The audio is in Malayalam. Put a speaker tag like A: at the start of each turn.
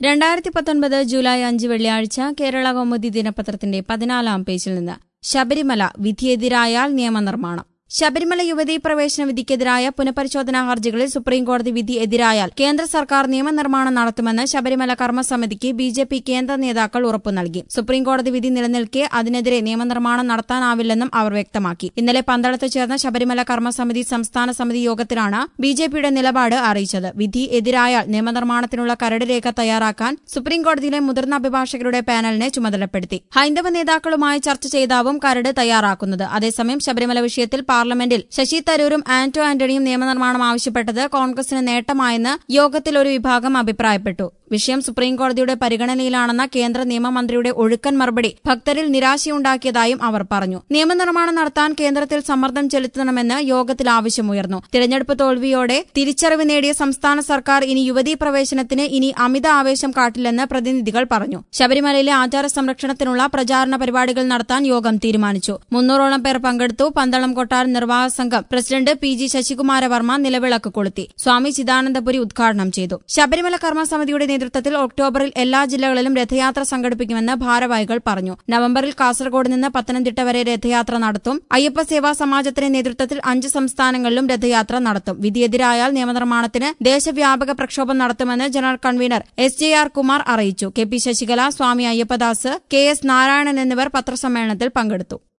A: രണ്ടായിരത്തി പത്തൊൻപത് ജൂലൈ അഞ്ച് വെള്ളിയാഴ്ച കേരള കൗമുദി ദിനപത്രത്തിന്റെ പതിനാലാം പേജിൽ നിന്ന് ശബരിമല വിധിയെതിരായാൽ നിയമനിർമ്മാണം ശബരിമല യുവതീ പ്രവേശന വിധിക്കെതിരായ പുനഃപരിശോധനാ ഹർജികളിൽ സുപ്രീംകോടതി വിധി എതിരായാൽ കേന്ദ്ര സർക്കാർ നിയമനിർമ്മാണം നടത്തുമെന്ന് ശബരിമല കർമ്മസമിതിക്ക് ബി ജെ പി കേന്ദ്ര നേതാക്കൾ ഉറപ്പു നൽകി സുപ്രീംകോടതി വിധി നിലനിൽക്കെ അതിനെതിരെ നിയമനിർമ്മാണം നടത്താനാവില്ലെന്നും അവർ വ്യക്തമാക്കി ഇന്നലെ പന്തളത്ത് ചേർന്ന ശബരിമല കർമ്മസമിതി സംസ്ഥാന സമിതി യോഗത്തിലാണ് ബി ജെ പിയുടെ നിലപാട് അറിയിച്ചത് വിധി എതിരായാൽ നിയമനിർമ്മാണത്തിനുള്ള കരട് രേഖ തയ്യാറാക്കാൻ സുപ്രീംകോടതിയിലെ മുതിർന്ന അഭിഭാഷകരുടെ പാനലിനെ ചുമതലപ്പെടുത്തി ഹൈന്ദവ നേതാക്കളുമായി ചർച്ച ചെയ്താവും കരട് തയ്യാറാക്കുന്നത് അതേസമയം ശബരിമല വിഷയത്തിൽ പാർലമെന്റിൽ ശശി തരൂരും ആന്റോ ആന്റണിയും നിയമനിർമ്മാണം ആവശ്യപ്പെട്ടത് കോൺഗ്രസിന് നേട്ടമായെന്ന് യോഗത്തിൽ ഒരു വിഭാഗം അഭിപ്രായപ്പെട്ടു വിഷയം സുപ്രീംകോടതിയുടെ പരിഗണനയിലാണെന്ന കേന്ദ്ര നിയമമന്ത്രിയുടെ ഒഴുക്കൻ മറുപടി ഭക്തരിൽ നിരാശയുണ്ടാക്കിയതായും അവർ പറഞ്ഞു നിയമനിർമ്മാണം നടത്താൻ കേന്ദ്രത്തിൽ സമ്മർദ്ദം ചെലുത്തണമെന്ന് യോഗത്തിൽ ആവശ്യമുയർന്നു തിരഞ്ഞെടുപ്പ് തോൽവിയോടെ തിരിച്ചറിവ് നേടിയ സംസ്ഥാന സർക്കാർ ഇനി യുവതീ പ്രവേശനത്തിന് ഇനി അമിത ആവേശം കാട്ടില്ലെന്ന് പ്രതിനിധികൾ പറഞ്ഞു ശബരിമലയിലെ ആചാര സംരക്ഷണത്തിനുള്ള പ്രചാരണ പരിപാടികൾ നടത്താൻ യോഗം തീരുമാനിച്ചു മുന്നൂറോളം പേർ പങ്കെടുത്തു പന്തളം കൊട്ടാരം നിർവാഹക സംഘം പ്രസിഡന്റ് പി ജി ശശികുമാരവർമ്മ നിലവിളക്ക് കൊളുത്തി സ്വാമി ചിദാനന്ദപുരി ഉദ്ഘാടനം ചെയ്തു ശബരിമല കർമ്മസമിതിയുടെ നേതൃത്വത്തിൽ ഒക്ടോബറിൽ എല്ലാ ജില്ലകളിലും രഥയാത്ര സംഘടിപ്പിക്കുമെന്ന് ഭാരവാഹികൾ പറഞ്ഞു നവംബറിൽ കാസർഗോഡ് നിന്ന് പത്തനംതിട്ട വരെ രഥയാത്ര നടത്തും അയ്യപ്പ സേവാ സമാജത്തിന്റെ നേതൃത്വത്തിൽ അഞ്ച് സംസ്ഥാനങ്ങളിലും രഥയാത്ര നടത്തും വിധിയെതിരായാൽ നിയമനിർമ്മാണത്തിന് ദേശവ്യാപക പ്രക്ഷോഭം നടത്തുമെന്ന് general convener S J R Kumar അറിയിച്ചു K P Sasikala Swami Ayyappadas K S Narayanan എന്നിവർ പത്രസമ്മേളനത്തിൽ പങ്കെടുത്തു